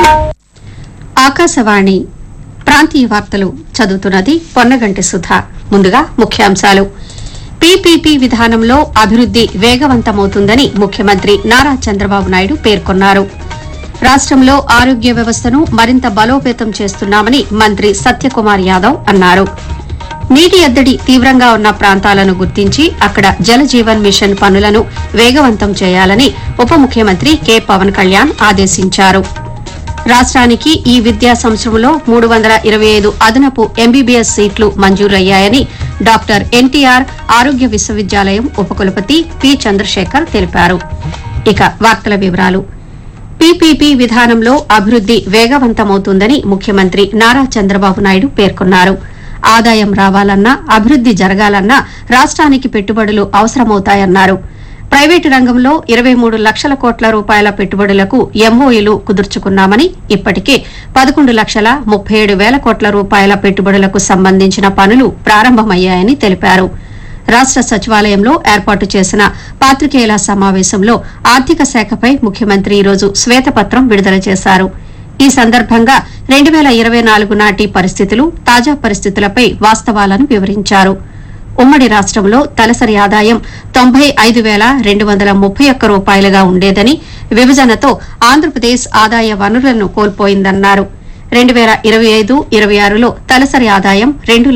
ఆకాశవాణి ప్రాంతీయ వార్తలు చదువుతున్నది పొన్నగంటి సుధా ముందుగా ముఖ్యాంశాలు పీపీపీ విధానంలో అభివృద్ది వేగవంతమవుతుందని ముఖ్యమంత్రి నారా చంద్రబాబు నాయుడు పేర్కొన్నారు రాష్టంలో ఆరోగ్య వ్యవస్థను మరింత బలోపేతం చేస్తున్నామని మంత్రి సత్యకుమార్ యాదవ్ అన్నారు నీటి ఎద్దడి తీవ్రంగా ఉన్న ప్రాంతాలను గుర్తించి అక్కడ జల జీవన్ మిషన్ పనులను వేగవంతం చేయాలని ఉప ముఖ్యమంత్రి కె పవన్ కళ్యాణ్ ఆదేశించారు రాష్ట్రానికి ఈ విద్యా సంవత్సరంలో మూడు వందల ఇరవై ఐదు అదనపు ఎంబీబీఎస్ సీట్లు మంజూరయ్యాయని డాక్టర్ ఎన్టీఆర్ ఆరోగ్య విశ్వవిద్యాలయం ఉపకులపతి పి చంద్రశేఖర్ తెలిపారు ఇక వార్తల వివరాలు పీపీపీ విధానంలో అభివృద్ది వేగవంతమవుతుందని ముఖ్యమంత్రి నారా చంద్రబాబు నాయుడు పేర్కొన్నారు ఆదాయం రావాలన్నా అభివృద్ది జరగాలన్నా రాష్ట్రానికి పెట్టుబడులు అవసరమవుతాయన్నారు ప్రైవేటు రంగంలో ఇరవై మూడు లక్షల కోట్ల రూపాయల పెట్టుబడులకు ఎంఓయూలు కుదుర్చుకున్నామని ఇప్పటికే పదకొండు లక్షల ముప్పై ఏడు వేల కోట్ల రూపాయల పెట్టుబడులకు సంబంధించిన పనులు ప్రారంభమయ్యాయని తెలిపారు రాష్ట సచివాలయంలో ఏర్పాటు చేసిన పాత్రికేయుల సమావేశంలో ఆర్థిక శాఖపై ముఖ్యమంత్రి ఈరోజు శ్వేతపత్రం విడుదల చేశారు ఈ సందర్భంగా రెండు వేల ఇరవై నాలుగు నాటి పరిస్థితులు తాజా పరిస్థితులపై వాస్తవాలను వివరించారు ఉమ్మడి రాష్టంలో తలసరి ఆదాయం తొంభై ఐదు వేల రెండు వందల ముప్పై ఒక్క రూపాయలుగా ఉండేదని విభజనతో ఆంధ్రప్రదేశ్ ఆదాయ వనరులను కోల్పోయిందన్నారు రెండు వేల ఇరవై ఐదు ఇరవై ఆరులో తలసరి ఆదాయం రెండు